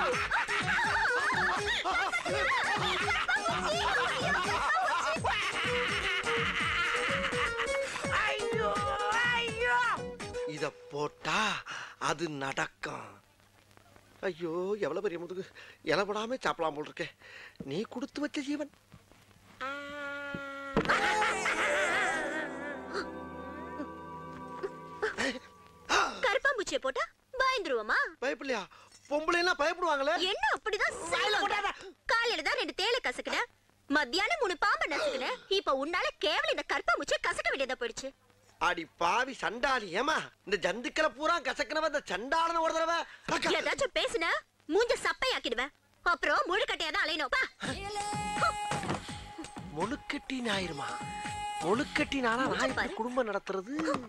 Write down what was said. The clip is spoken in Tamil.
ஐயோ ஐயோ இத போட்டா அது நடக்கும் ஐயோ எவ்வளவு பெரிய முதுகு இலப்படாம சாப்பிடலாம் போல் இருக்கே நீ கொடுத்து வச்ச ஜீவன் கருப்பாம்பூச்சியை போட்டா பயந்துருவோமா பயப்பில்லையா பொம்பளை எல்லாம் பயப்படுவாங்களே என்ன அப்படிதான் செய்வாங்க. காலையில தான் ரெண்டு தேளை கசக்குன மத்தியானம் மூணு பாம்பை நசுக்குன இப்ப உன்னால கேவலம் இந்த கருப்பாம்பூச்சியை கசக்க வேண்டியதா போயிடுச்சு அடி பாவி சண்டாளி ஏமா இந்த ஜந்துக்களை பூரா கசக்கினவ இந்த சண்டாளன ஒரு தடவை அக்கா. ஏதாச்சும் பேசுன மூஞ்ச சப்பையாக்கிடுவேன் அப்புறம் முழுக்கட்டையா தான் அலையணும் பா முழுக்கட்டி ஞாயிறுமா முழுக்கட்டி நானா நான் இப்படி குடும்பம் நடத்துறது